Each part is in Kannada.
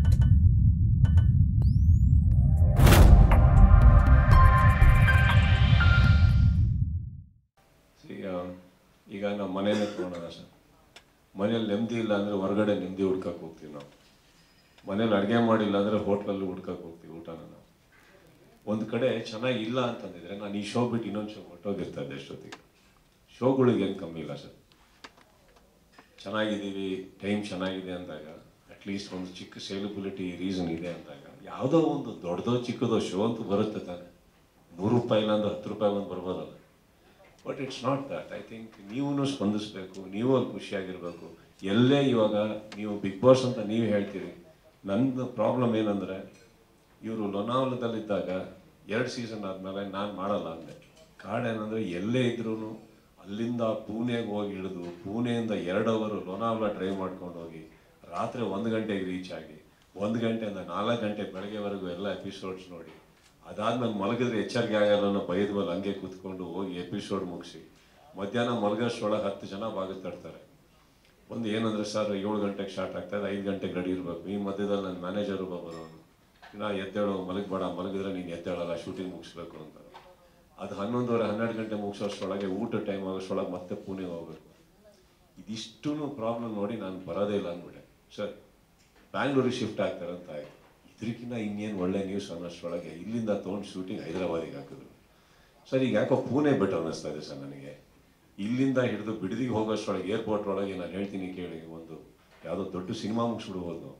ಈಗ ಈಗ ನಾವು ಮನೇಲೆ ತೊಗೊಳೋಣ ಸರ್ ಮನೇಲಿ ನೆಮ್ಮದಿ ಇಲ್ಲ ಅಂದರೆ ಹೊರಗಡೆ ನೆಮ್ಮದಿ ಹುಡ್ಕಕ್ಕೆ ಹೋಗ್ತೀವಿ ನಾವು ಮನೇಲಿ ಅಡುಗೆ ಮಾಡಿಲ್ಲ ಅಂದರೆ ಹೋಟ್ಲಲ್ಲಿ ಹುಡ್ಕಕ್ಕೆ ಹೋಗ್ತೀವಿ ಊಟನ ನಾವು ಒಂದು ಕಡೆ ಚೆನ್ನಾಗಿ ಇಲ್ಲ ಅಂತಂದಿದ್ರೆ ನಾನು ಈ ಶೋ ಬಿಟ್ಟು ಇನ್ನೊಂದು ಶೋ ಹೊಟ್ಟೋಗಿರ್ತಾ ಇದ್ದೆ ಎಷ್ಟೊತ್ತಿಗೆ ಶೋಗಳಿಗೆ ಏನು ಕಮ್ಮಿ ಇಲ್ಲ ಸರ್ ಚೆನ್ನಾಗಿದ್ದೀವಿ ಟೈಮ್ ಚೆನ್ನಾಗಿದೆ ಅಂದಾಗ ಅಟ್ಲೀಸ್ಟ್ ಒಂದು ಚಿಕ್ಕ ಸೇಲಬಿಲಿಟಿ ರೀಸನ್ ಇದೆ ಅಂದಾಗ ಯಾವುದೋ ಒಂದು ದೊಡ್ಡದೋ ಚಿಕ್ಕದೋ ಶೋ ಅಂತೂ ಬರುತ್ತೆ ತಾನೆ ನೂರು ರೂಪಾಯಿ ಇಲ್ಲ ಅಂದ್ರೆ ಹತ್ತು ರೂಪಾಯಿ ಒಂದು ಬರ್ಬೋದಲ್ಲ but it's not that I think ನೀವು ಸ್ಪಂದಿಸಬೇಕು ನೀವು ಅಲ್ಲಿ ಖುಷಿಯಾಗಿರ್ಬೇಕು ಎಲ್ಲೇ ಇವಾಗ ನೀವು ಬಿಗ್ ಬಾಸ್ ಅಂತ ನೀವು ಹೇಳ್ತೀರಿ ನಂದು ಪ್ರಾಬ್ಲಮ್ ಏನಂದರೆ ಇವರು ಲೊನಾವಲದಲ್ಲಿದ್ದಾಗ ಎರಡು ಸೀಸನ್ ಆದಮೇಲೆ ನಾನು ಮಾಡಲ್ಲ ಅಂದೆ ಕಾಡೇನಂದರೆ ಎಲ್ಲೇ ಇದ್ರೂ ಅಲ್ಲಿಂದ ಪೂನೆಗೆ ಹೋಗಿ ಇಳಿದು ಪೂನೆಯಿಂದ ಎರಡು ಅವರು ಲೋನಾವಲ ಡ್ರೈವ್ ಮಾಡ್ಕೊಂಡು ಹೋಗಿ ರಾತ್ರಿ ಒಂದು ಗಂಟೆಗೆ ರೀಚ್ ಆಗಿ ಒಂದು ಗಂಟೆಯಿಂದ ನಾಲ್ಕು ಗಂಟೆ ಬೆಳಗ್ಗೆವರೆಗೂ ಎಲ್ಲ ಎಪಿಸೋಡ್ಸ್ ನೋಡಿ ಅದಾದ್ಮೇಲೆ ಮಲಗಿದ್ರೆ ಎಚ್ಚರಿಕೆ ಆಗಲ್ಲ ಅನ್ನೋ ಭಯದ ಮೇಲೆ ಹಂಗೆ ಕೂತ್ಕೊಂಡು ಹೋಗಿ ಎಪಿಸೋಡ್ ಮುಗಿಸಿ ಮಧ್ಯಾಹ್ನ ಮಲಗೋಷ್ಟರೊಳಗೆ ಹತ್ತು ಜನ ಭಾಗಕ್ಕೆ ತರ್ತಾರೆ ಒಂದು ಏನಂದ್ರೆ ಸರ್ ಏಳು ಗಂಟೆಗೆ ಸ್ಟಾರ್ಟ್ ಆಗ್ತದೆ ಐದು ಗಂಟೆಗೆ ರೆಡಿ ಇರಬೇಕು ಈ ಮಧ್ಯದಲ್ಲಿ ನನ್ನ ಮ್ಯಾನೇಜರ್ ಒಬ್ಬ ಬರೋನು ನಾ ಎದ್ದೇಳು ಮಲಗಬೇಡ ಮಲಗಿದ್ರೆ ನೀನು ಎದ್ದೇಳಲ್ಲ ಶೂಟಿಂಗ್ ಮುಗಿಸ್ಬೇಕು ಅಂತ ಅದು ಹನ್ನೊಂದುವರೆ ಹನ್ನೆರಡು ಗಂಟೆ ಮುಗಿಸೋಷ್ಟರೊಳಗೆ ಊಟ ಟೈಮ್ ಆಗೋಷ್ಟರೊಳಗೆ ಮತ್ತೆ ಪುಣೆಗೆ ಹೋಗ್ಬೇಕು ಇದಿಷ್ಟೂ ಪ್ರಾಬ್ಲಮ್ ನೋಡಿ ನಾನು ಬರೋದೇ ಇಲ್ಲ ಅಂದ್ಬಿಟ್ಟೆ ಸರ್ ಬ್ಯಾಂಗ್ಳೂರಿಗೆ ಶಿಫ್ಟ್ ಆಗ್ತಾರೆ ಅಂತ ಆಯ್ತು ಇದಕ್ಕಿಂತ ಇನ್ನೇನು ಒಳ್ಳೆ ನ್ಯೂಸ್ ಅನ್ನೋಷ್ಟರೊಳಗೆ ಇಲ್ಲಿಂದ ತೊಗೊಂಡು ಶೂಟಿಂಗ್ ಹೈದರಾಬಾದಿಗೆ ಹಾಕಿದ್ರು ಸರ್ ಈಗ ಯಾಕೋ ಪೂನೆ ಬೆಟರ್ ಅನ್ನಿಸ್ತಾ ಇದೆ ಸರ್ ನನಗೆ ಇಲ್ಲಿಂದ ಹಿಡಿದು ಬಿಡದಿಗೆ ಹೋಗೋಷ್ಟರೊಳಗೆ ಏರ್ಪೋರ್ಟ್ ಒಳಗೆ ನಾನು ಹೇಳ್ತೀನಿ ಕೇಳಿ ಒಂದು ಯಾವುದೋ ದೊಡ್ಡ ಸಿನಿಮಾ ಮುಗಿಸ್ಬಿಡ್ಬೋದು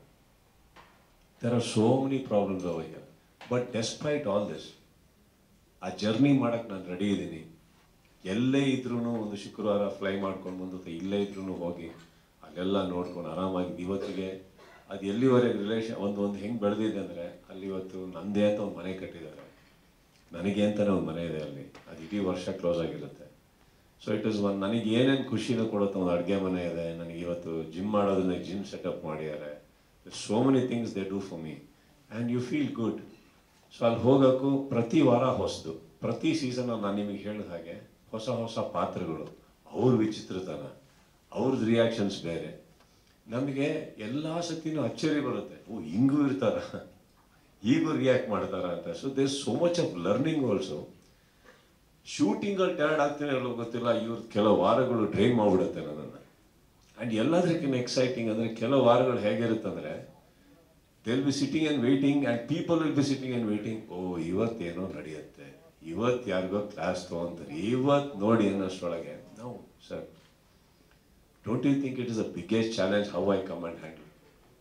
there are so many problems ಅವ ಈಗ ಬಟ್ ಡೆಸ್ಪೈಟ್ ಆಲ್ ದಿಸ್ ಆ ಜರ್ನಿ ಮಾಡಕ್ಕೆ ನಾನು ರೆಡಿ ಇದ್ದೀನಿ ಎಲ್ಲೇ ಇದ್ರೂ ಒಂದು ಶುಕ್ರವಾರ ಫ್ಲೈ ಮಾಡ್ಕೊಂಡು ಬಂದು ಅಥವಾ ಇಲ್ಲೇ ಇದ್ರೂ ಹೋಗಿ ಅಲ್ಲೆಲ್ಲ ನೋಡ್ಕೊಂಡು ಆರಾಮಾಗಿ ಇವತ್ತಿಗೆ ಅದು ಎಲ್ಲಿವರೆಗೆ ರಿಲೇಷನ್ ಒಂದು ಒಂದು ಹೆಂಗೆ ಬೆಳೆದಿದೆ ಅಂದರೆ ಅಲ್ಲಿ ಇವತ್ತು ನಂದೇ ಅಂತ ಒಂದು ಮನೆ ಕಟ್ಟಿದ್ದಾರೆ ನನಗೆ ಅಂತಲೇ ಒಂದು ಮನೆ ಇದೆ ಅಲ್ಲಿ ಅದು ಇಡೀ ವರ್ಷ ಕ್ಲೋಸ್ ಆಗಿರುತ್ತೆ ಸೊ ಇಟ್ ಇಸ್ ಒಂದು ನನಗೆ ಏನೇನು ಖುಷಿನ ಕೊಡುತ್ತೆ ಒಂದು ಅಡುಗೆ ಮನೆ ಇದೆ ನನಗೆ ಇವತ್ತು ಜಿಮ್ ಮಾಡೋದನ್ನ ಜಿಮ್ ಸೆಟಪ್ ಮಾಡಿದ್ದಾರೆ so many things they do for me and you feel good so ಅಲ್ಲಿ ಹೋಗೋಕ್ಕೂ ಪ್ರತಿ ವಾರ ಹೊಸದು ಪ್ರತಿ ಸೀಸನ್ ನಾನು ನಿಮಗೆ ಹೇಳಿದ ಹಾಗೆ ಹೊಸ ಹೊಸ ಪಾತ್ರಗಳು ಅವ್ರ ವಿಚಿತ್ರತನ ಅವ್ರದ್ದು ರಿಯಾಕ್ಷನ್ಸ್ ಬೇರೆ ನಮಗೆ ಎಲ್ಲ ಸತಿನೂ ಅಚ್ಚರಿ ಬರುತ್ತೆ ಓ ಹಿಂಗೂ ಇರ್ತಾರ ಹೀಗೂ ರಿಯಾಕ್ಟ್ ಮಾಡ್ತಾರ ಅಂತ so there so much of learning also ಶೂಟಿಂಗಲ್ಲಿ ಟೈರ್ಡ್ ಆಗ್ತೇನೆ ಎಲ್ಲೋ ಗೊತ್ತಿಲ್ಲ ಇವ್ರು ಕೆಲವು ವಾರಗಳು ಡ್ರೈನ್ ಮಾಡಿಬಿಡುತ್ತೆ ನನ್ನನ್ನು ಆ್ಯಂಡ್ ಎಲ್ಲದಕ್ಕಿಂತ ಎಕ್ಸೈಟಿಂಗ್ ಅಂದರೆ ಕೆಲವು ವಾರಗಳು ಹೇಗಿರುತ್ತೆ ಅಂದರೆ they'll be sitting and waiting and people will be sitting and waiting oh ಇವತ್ತೇನೋ ನಡೆಯುತ್ತೆ ಇವತ್ತು ಯಾರಿಗೋ ಕ್ಲಾಸ್ ತೊಗೊಂತಾರೆ ಇವತ್ತು ನೋಡಿ ಅನ್ನೋಷ್ಟರೊಳಗೆ ನಾವು sir don't you think it is a biggest challenge how I come and handle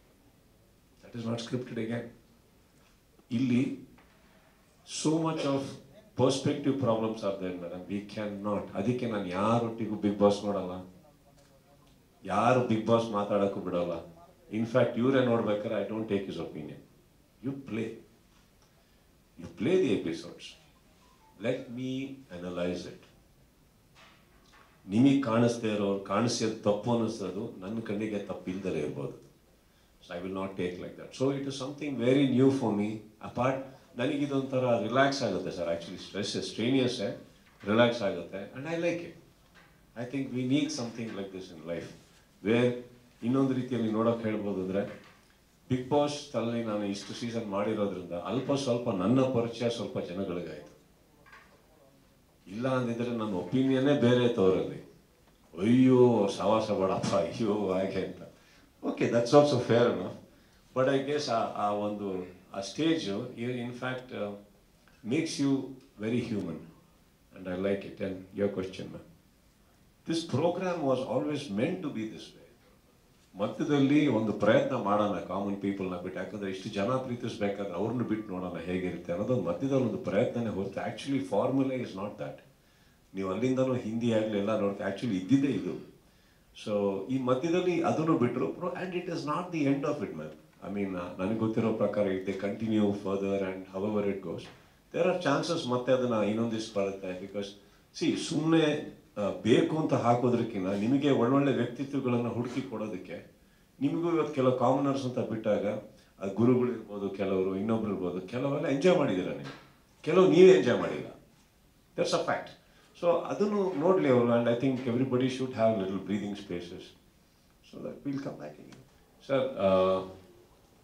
that is not scripted again ಇಲ್ಲಿ so much of perspective problems are there madam we can not ಅದಕ್ಕೆ ನಾನು ಯಾರೊಟ್ಟಿಗೂ ಬಿಗ್ ಬಾಸ್ ನೋಡಲ್ಲ ಯಾರು ಬಿಗ್ ಬಾಸ್ ಮಾತಾಡೋಕ್ಕೂ ಬಿಡಲ್ಲ ಇನ್ಫ್ಯಾಕ್ಟ್ ಇವರೇ ನೋಡ್ಬೇಕಾದ್ರೆ I don't take is opinion you play you play the episodes let me analyse it ನಿಮಗೆ ಕಾಣಿಸ್ದೇ ಇರೋರು ಕಾಣಿಸಿದ ತಪ್ಪು ಅನ್ನಿಸೋದು ನನ್ನ ಕಣ್ಣಿಗೆ ತಪ್ಪಿಲ್ದಲೇ ಇರ್ಬೋದು so I will not take like that so it is something very new for me apart ನನಗಿದೊಂಥರ ರಿಲ್ಯಾಕ್ಸ್ ಆಗುತ್ತೆ ಸರ್ ಆ್ಯಕ್ಚುಲಿ ಸ್ಟ್ರೆಸ್ ಸ್ಟ್ರೇನಿಯಸ್ಸೇ ರಿಲ್ಯಾಕ್ಸ್ ಆಗುತ್ತೆ and I like it I think we need something like this in life where ಇನ್ನೊಂದು ರೀತಿಯಲ್ಲಿ ನೋಡೋಕೆ ಹೇಳ್ಬೋದು ಅಂದರೆ ಬಿಗ್ ಬಾಸ್ ತಲ್ಲಿ ನಾನು ಇಷ್ಟು ಸೀಸನ್ ಮಾಡಿರೋದ್ರಿಂದ ಅಲ್ಪ ಸ್ವಲ್ಪ ನನ್ನ ಪರಿಚಯ ಸ್ವಲ್ಪ ಜನಗಳಿಗಾಯಿತು ಇಲ್ಲ ಅಂದಿದ್ರೆ ನನ್ನ ಒಪಿನಿಯನ್ನೇ ಬೇರೆ ಇತ್ತು ಅವರಲ್ಲಿ ಅಯ್ಯೋ ಸವಾಸ ಬೇಡಪ್ಪ ಅಯ್ಯೋ ಹಾಗೆ ಅಂತ ಓಕೆ ದಟ್ಸ್ ಆಲ್ಸೋ ಫೇರ್ ಅನ್ನ ಬಟ್ ಐ ಗೆಸ್ ಆ ಒಂದು ಆ stage in fact makes you very human and I like it and your question ma'am this programme was always meant to be this way ಮಧ್ಯದಲ್ಲಿ ಒಂದು ಪ್ರಯತ್ನ ಮಾಡೋಣ ಕಾಮನ್ ಪೀಪಲ್ನ ಬಿಟ್ಟು ಯಾಕಂದ್ರೆ ಇಷ್ಟು ಜನ ಪ್ರೀತಿಸ್ಬೇಕಾದ್ರೆ ಅವ್ರನ್ನ ಬಿಟ್ಟು ನೋಡೋಣ ಹೇಗಿರುತ್ತೆ ಅನ್ನೋದೊಂದು ಮಧ್ಯದಲ್ಲಿ ಒಂದು ಪ್ರಯತ್ನನೇ ಹೊರತು actually formula is not that ನೀವು ಅಲ್ಲಿಂದನೂ ಹಿಂದಿ ಆಗಲಿ ಎಲ್ಲ ನೋಡ್ತಾ ಆ್ಯಕ್ಚುಲಿ ಇದ್ದಿದ್ದೇ ಇದು ಸೊ ಈ ಮಧ್ಯದಲ್ಲಿ ಅದನ್ನು ಬಿಟ್ಟರು and it is not the end of it ma'am I mean ನನಗೆ ಗೊತ್ತಿರೋ ಪ್ರಕಾರ it they continue further and however it goes there are chances ಮತ್ತೆ ಅದನ್ನು ಇನ್ನೊಂದಿಷ್ಟು ಬರುತ್ತೆ ಬಿಕಾಸ್ ಸಿ ಸುಮ್ಮನೆ ಬೇಕು ಅಂತ ಹಾಕೋದ್ರಕ್ಕಿಂತ ನಿಮಗೆ ಒಳ್ಳೊಳ್ಳೆ ವ್ಯಕ್ತಿತ್ವಗಳನ್ನು ಹುಡುಕಿ ಕೊಡೋದಕ್ಕೆ ನಿಮಗೂ ಇವತ್ತು ಕೆಲವು ಕಾಮನರ್ಸ್ ಅಂತ ಬಿಟ್ಟಾಗ ಆ ಗುರುಗಳು ಇರ್ಬೋದು ಕೆಲವರು ಇನ್ನೊಬ್ರು ಇರ್ಬೋದು ಕೆಲವೆಲ್ಲ ಎಂಜಾಯ್ ಮಾಡಿದ್ದೀರ ನೀವು ಕೆಲವು ನೀವೇ ಎಂಜಾಯ್ ಮಾಡಿಲ್ಲ ದಟ್ಸ್ ಅ ಫ್ಯಾಕ್ಟ್ ಸೊ ಅದನ್ನು ನೋಡಲಿ ಅವರು and I think everybody should have little breathing spaces so that will come back in sir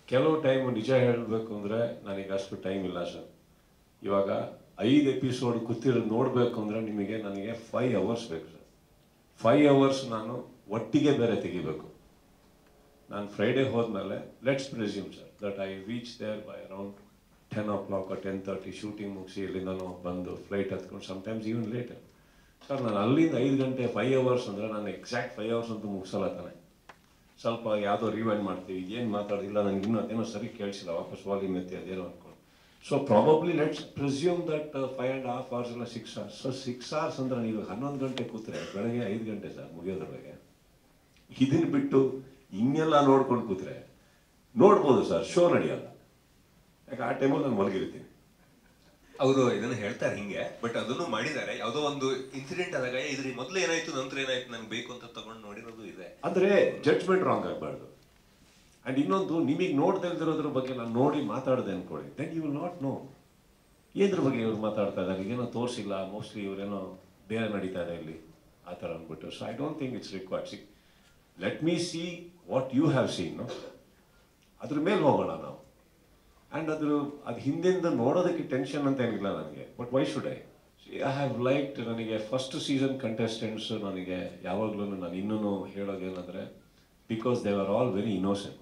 ಕೆಲವು ಟೈಮ್ ನಿಜ ಹೇಳಬೇಕು ಅಂದರೆ ನನಗೆ ಅಷ್ಟು ಟೈಮ್ ಇಲ್ಲ ಸರ್ ಇವಾಗ ಐದು ಎಪಿಸೋಡ್ ಕೂತಿರೋದು ನೋಡಬೇಕು ಅಂದರೆ ನಿಮಗೆ ನನಗೆ ಫೈವ್ ಅವರ್ಸ್ ಬೇಕು ಸರ್ ಫೈವ್ ಅವರ್ಸ್ ನಾನು ಒಟ್ಟಿಗೆ ಬೇರೆ ತೆಗಿಬೇಕು ನಾನು ಫ್ರೈಡೇ ಹೋದ್ಮೇಲೆ let's presume sir that I reach there by around ten o'clock ten thirty shooting ಮುಗಿಸಿ ಇಲ್ಲಿಂದನೂ ಬಂದು ಫ್ಲೈಟ್ ಹತ್ಕೊಂಡು ಸಮ್ಟೈಮ್ಸ್ ಈವನ್ ಲೇಟ್ ಸರ್ ನಾನು ಅಲ್ಲಿಂದ ಐದು ಗಂಟೆ ಫೈವ್ ಅವರ್ಸ್ ಅಂದರೆ ನಾನು ಎಕ್ಸಾಕ್ಟ್ ಫೈವ್ ಅವರ್ಸ್ ಅಂತೂ ಮುಗಿಸಲ್ಲ ತಾನೆ ಸ್ವಲ್ಪ ಯಾವುದೋ ರಿವೈಂಡ್ ಮಾಡ್ತೀವಿ ಏನು ಮಾತಾಡೋದಿಲ್ಲ ನನಗೆ ಇನ್ನೂ ಅದೇನೋ ಸರಿ ಕೇಳಿಸಿಲ್ಲ ವಾಪಸ್ ವಾಲ್ಯೂಮ್ ಎತ್ತಿ ಅದೇನೋ ಅನ್ಕೊಂಡು so probably let's presume that five and half hours ಇಲ್ಲ six hours so six hours ಅಂದರೆ ನೀವು ಹನ್ನೊಂದು ಗಂಟೆ ಕೂತ್ರೆ ಬೆಳಗ್ಗೆ ಐದು ಗಂಟೆ ಸರ್ ಮುಗಿಯೋದ್ರೊಳಗೆ ಇದನ್ನ ಬಿಟ್ಟು ಹಿಂಗೆಲ್ಲ ನೋಡ್ಕೊಂಡು ಕೂತ್ರೆ ನೋಡ್ಬೋದು ಸರ್ ಶೋ ನಡೆಯಲ್ಲ ಯಾಕೆ ಆ ಟೈಮಲ್ಲಿ ನಾನು ಮಲಗಿರ್ತೀನಿ ಅವರು ಇದನ್ನ ಹೇಳ್ತಾರೆ ಹಿಂಗೆ ಬಟ್ ಅದನ್ನು ಮಾಡಿದ್ದಾರೆ ಯಾವುದೋ ಒಂದು ಇನ್ಸಿಡೆಂಟ್ ಆದಾಗ ಇದ್ರ ಮೊದಲು ಏನಾಯ್ತು ನಂತರ ಏನಾಯ್ತು ನಂಗೆ ಬೇಕು ಅಂತ ತಗೊಂಡು ನೋಡಿರೋದು ಇದೆ ಅಂದರೆ ಜಡ್ಜ್ಮೆಂಟ್ ರಾಂಗ್ ಆಗಬಾರ್ದು ಆ್ಯಂಡ್ ಇನ್ನೊಂದು ನಿಮಗೆ ನೋಡ್ದೇ ಇಲ್ದಿರೋದ್ರ ಬಗ್ಗೆ ನಾನು ನೋಡಿ ಮಾತಾಡಿದೆ ಅನ್ಕೊಳ್ಳಿ then you will not know ಏದ್ರ ಬಗ್ಗೆ ಇವ್ರು ಮಾತಾಡ್ತಾ ಇದ್ದಾರೆ ಏನೋ ತೋರಿಸಿಲ್ಲ ಮೋಸ್ಟ್ಲಿ ಇವರೇನೋ ಬೇರೆ ನಡೀತಾ ಇದೆ ಇಲ್ಲಿ ಆ ಥರ ಅಂದ್ಬಿಟ್ಟು so I don't think it's required see let me see what you have seen ಅದ್ರ ಮೇಲೆ ಹೋಗೋಣ ನಾವು ಆ್ಯಂಡ್ ಅದ್ರ ಅದು ಹಿಂದಿಂದ ನೋಡೋದಕ್ಕೆ ಟೆನ್ಷನ್ ಅಂತ ಏನಿಲ್ಲ ನನಗೆ but why should I I have like ನನಗೆ ಫಸ್ಟ್ ಸೀಸನ್ ಕಂಟೆಸ್ಟೆಂಟ್ಸ್ ನನಗೆ ಯಾವಾಗಲೂ ನಾನು ಇನ್ನೂ ಹೇಳೋದೇನೆಂದರೆ because they are all very innocent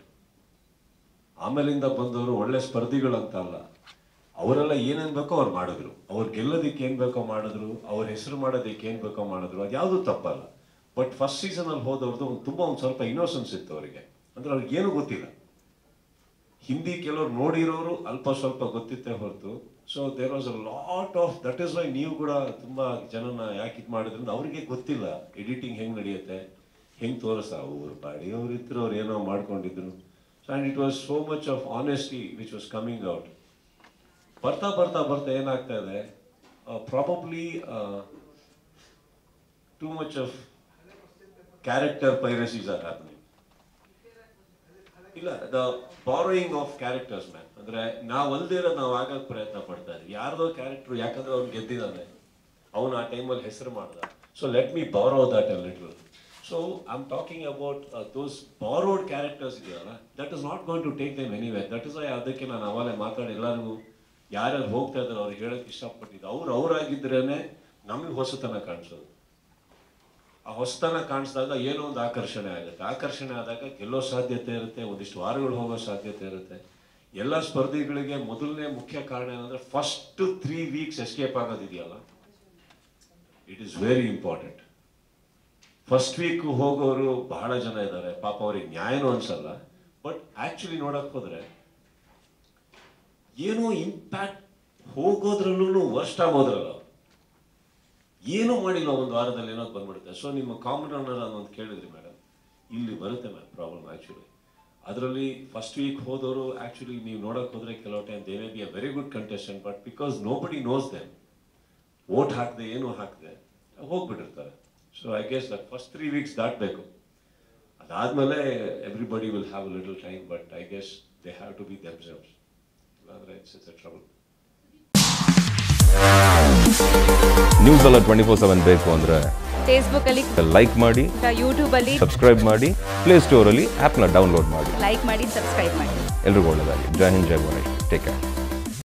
ಆಮೇಲಿಂದ ಬಂದವರು ಒಳ್ಳೆ ಸ್ಪರ್ಧಿಗಳಂತ ಅಲ್ಲ ಅವರೆಲ್ಲ ಏನೇನು ಬೇಕೋ ಅವ್ರು ಮಾಡಿದ್ರು ಅವ್ರು ಗೆಲ್ಲೋದಕ್ಕೆ ಏನು ಬೇಕೋ ಮಾಡಿದ್ರು ಅವ್ರ ಹೆಸರು ಮಾಡೋದಕ್ಕೆ ಏನು ಬೇಕೋ ಮಾಡಿದ್ರು ಅದು ಯಾವುದೂ ತಪ್ಪಲ್ಲ ಬಟ್ ಫಸ್ಟ್ ಸೀಸನಲ್ಲಿ ಹೋದವ್ರದ್ದು ಒಂದು ತುಂಬ ಒಂದು ಸ್ವಲ್ಪ ಇನ್ನೋಸೆನ್ಸ್ ಇತ್ತು ಅವರಿಗೆ ಅಂದರೆ ಅವ್ರಿಗೆ ಏನೂ ಗೊತ್ತಿಲ್ಲ ಹಿಂದಿ ಕೆಲವ್ರು ನೋಡಿರೋರು ಅಲ್ಪ ಸ್ವಲ್ಪ ಗೊತ್ತಿತ್ತೆ ಹೊರತು so there was a lot of that is why ನೀವು ಕೂಡ ತುಂಬ ಜನನ ಯಾಕೆ ಇದು ಮಾಡಿದ್ರಿಂದ ಅವ್ರಿಗೆ ಗೊತ್ತಿಲ್ಲ ಎಡಿಟಿಂಗ್ ಹೆಂಗೆ ನಡೆಯುತ್ತೆ ಹೆಂಗೆ ತೋರಿಸ್ತಾ ಅವ್ರು ಬಾಡಿ ಅವ್ರು ಇದ್ರು ಅವ್ರು ಏನೋ ಮಾಡ್ಕೊಂಡಿದ್ರು so and it was so much of honesty which was coming out ಬರ್ತಾ ಬರ್ತಾ ಬರ್ತಾ ಏನಾಗ್ತಾ ಇದೆ probably too much of character piracies are happening ಇಲ್ಲ the borrowing of characters man ಅಂದ್ರೆ ನಾವು ಅಲ್ದಿರೋ ನಾವು ಆಗಕ್ಕೆ ಪ್ರಯತ್ನ ಪಡ್ತಾ ಇದ್ವಿ ಯಾರ್ದೋ ಕ್ಯಾರೆಕ್ಟರ್ ಯಾಕಂದ್ರೆ ಅವ್ನು ಗೆದ್ದಿದ್ದಾನೆ ಅವನು ಆ ಟೈಮಲ್ಲಿ ಹೆಸರು ಮಾಡ್ದ so let me borrow that a little so I am talking about those borrowed characters ಇದೆಯಲ್ಲ that is not going to take them anyway that is ಅದಕ್ಕೆ ನಾನು ಅವಾಗಲೇ ಮಾತಾಡಿ ಎಲ್ಲರಿಗೂ ಯಾರ್ಯಾರು ಹೋಗ್ತಾ ಇದ್ದಾರೆ ಅವ್ರು ಹೇಳಕ್ಕೆ ಇಷ್ಟಪಟ್ಟಿದ್ದು ಅವ್ರು ಅವರಾಗಿದ್ರೇನೆ ನಮಗೆ ಹೊಸತನ ಕಾಣಿಸೋದು ಆ ಹೊಸತನ ಕಾಣಿಸಿದಾಗ ಏನೋ ಒಂದು ಆಕರ್ಷಣೆ ಆಗುತ್ತೆ ಆಕರ್ಷಣೆ ಆದಾಗ ಗೆಲ್ಲೋ ಸಾಧ್ಯತೆ ಇರುತ್ತೆ ಒಂದಿಷ್ಟು ವಾರಗಳು ಹೋಗೋ ಸಾಧ್ಯತೆ ಇರುತ್ತೆ ಎಲ್ಲ ಸ್ಪರ್ಧಿಗಳಿಗೆ ಮೊದಲನೇ ಮುಖ್ಯ ಕಾರಣ ಏನಂದ್ರೆ ಫಸ್ಟ್ ತ್ರೀ ವೀಕ್ಸ್ ಎಸ್ಕೇಪ್ ಆಗೋದಿದೆಯಲ್ಲ it is very important first week ಹೋಗೋರು ಬಹಳ ಜನ ಇದ್ದಾರೆ ಪಾಪ ಅವ್ರಿಗೆ ನ್ಯಾಯನೂ ಅನ್ಸಲ್ಲ ಬಟ್ ಆಕ್ಚುಲಿ ನೋಡಕ್ ಹೋದ್ರೆ ಏನೋ ಇಂಪ್ಯಾಕ್ಟ್ ಹೋಗೋದ್ರಲ್ಲೂ ವರ್ಸ್ಟ್ ಆಗೋದ್ರಲ್ಲ ಅವ್ರು. ಏನೂ ಮಾಡಿಲ್ಲ ಒಂದು ವಾರದಲ್ಲಿ ಏನೋ ಬಂದ್ಬಿಡುತ್ತೆ ಸೊ ನಿಮ್ಮ ಕಾಮನ್ ಅನ್ನೋದು ಒಂದು ಕೇಳಿದ್ರಿ ಮೇಡಮ್ ಇಲ್ಲಿ ಬರುತ್ತೆ ಮ್ಯಾಮ್ ಪ್ರಾಬ್ಲಮ್ ಆ್ಯಕ್ಚುಲಿ ಅದರಲ್ಲಿ ಫಸ್ಟ್ ವೀಕ್ ಹೋದವರು ಆ್ಯಕ್ಚುಲಿ ನೀವು ನೋಡೋಕೆ ಹೋದರೆ ಕೆಲವು time they may be a very good contestant but because nobody knows them vote ಹಾಕದೆ ಏನು ಹಾಕದೆ ಹೋಗ್ಬಿಟ್ಟಿರ್ತಾರೆ so I guess that first three weeks ದಾಟಬೇಕು ಅದಾದಮೇಲೆ everybody will have little time but I guess they have to be themselves ಇಲ್ಲಾಂದರೆ it's it's a trouble news ಎಲ್ಲ ಟ್ವೆಂಟಿ ಫೋರ್ ಸೆವೆನ್ ಬೇಕು ಅಂದರೆ ಫೇಸ್ಬುಕ್ ಅಲ್ಲಿ ಲೈಕ್ ಮಾಡಿ ಯೂಟ್ಯೂಬ್ ಅಲ್ಲಿ ಸಬ್ಸ್ಕ್ರೈಬ್ ಮಾಡಿ ಪ್ಲೇಸ್ಟೋರಲ್ಲಿ ಆ್ಯಪ್ನ ಡೌನ್ಲೋಡ್ ಮಾಡಿ ಲೈಕ್ ಮಾಡಿ ಸಬ್ಸ್ಕ್ರೈಬ್ ಮಾಡಿ ಎಲ್ರಿಗೂ ಒಳ್ಳೆಯದಾಗಿ ಜೈ ಹಿಂದ್ ಜೈ ಗಣೇಶ್ ಟೇಕ್ ಕೇರ್